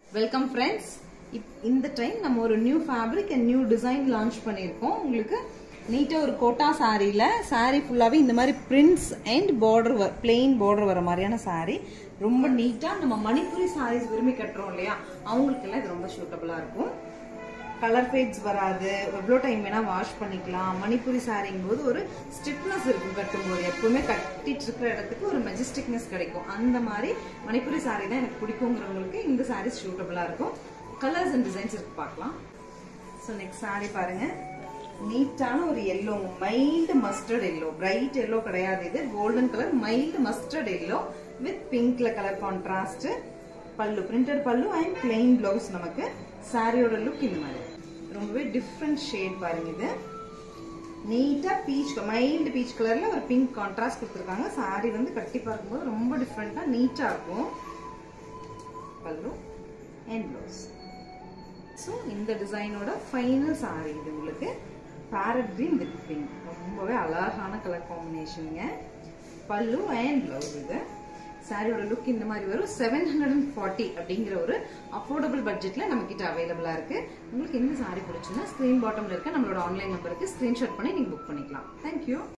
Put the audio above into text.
welcome friends இந்த time நம்ம ஒரு new fabric and new design launch பண்ணியிருக்கோம் உங்களுக்கு நீட்டாக ஒரு கோட்டா சாரியில் saree ஃபுல்லாகவே இந்த மாதிரி பிரிண்ட்ஸ் அண்ட் பார்டர் வர பிளெயின் பார்டர் வர மாதிரியான saree ரொம்ப நீட்டாக நம்ம மணிப்புரி சாரீஸ் விரும்பி கட்டுறோம் இல்லையா அவங்களுக்கெல்லாம் இது ரொம்ப சூட்டபுளாக இருக்கும் கலர் ஃபேட்ஸ் வராது எவ்வளோ டைம் வேணா வாஷ் பண்ணிக்கலாம் மணிப்புரி சாரிங்கும் போது ஒரு ஸ்டிப்னஸ் இருக்கும் கட்டும்போது எப்பவுமே கட்டிட்டு இருக்கிற இடத்துக்கு ஒரு மெஜஸ்டிக்னஸ் கிடைக்கும் அந்த மாதிரி மணிப்புரி சாரி தான் எனக்கு பிடிக்குங்கிறவங்களுக்கு இந்த சாரீ சூட்டபுளா இருக்கும் கலர்ஸ் அண்ட் டிசைன்ஸ் இருக்கு பார்க்கலாம் ஸோ நெக்ஸ்ட் சாரி பாருங்க நீட்டான ஒரு yellow mild mustard yellow bright yellow கிடையாது இது golden colour mild mustard yellow with பிங்க்ல colour contrast pallu printed pallu and plain blouse நமக்கு சாரியோட லுக் இந்த மாதிரி ரொம்பவே டிஃப்ரெண்ட் ஷேட் பாருங்க இது நீட்டா பீச் மைல்டு பீச் கலர்ல ஒரு பிங்க் கான்ட்ராஸ்ட் கொடுத்துருக்காங்க சாரி வந்து கட்டி பார்க்கும்போது ரொம்ப டிஃப்ரெண்டா நீட்டா இருக்கும் பல்லு அண்ட் பிளவுஸ் ஸோ இந்த டிசைனோட ஃபைனல் சாரி இது உங்களுக்கு பேரட் கிரீன் வித் பிங்க் ரொம்பவே அழகான கலர் காம்பினேஷனுங்க பல்லு அண்ட் பிளவுஸ் இது சாரியோட லுக் இந்த மாதிரி வரும் செவன் ஹண்ட்ரட் அண்ட் ஃபார்ட்டி அப்படிங்கிற ஒரு அஃபோர்டபுள் பட்ஜெட்ல நம்ம கிட்ட அவைலபிளா இருக்கு உங்களுக்கு இந்த சாரி பிடிச்சுன்னா ஸ்கிரீன் பாட்டம்ல இருக்க நம்மளோட ஆன்லைன் நம்பருக்கு ஸ்கிரீன்ஷாட் பண்ணி நீங்க புக் பண்ணிக்கலாம் தேங்க்யூ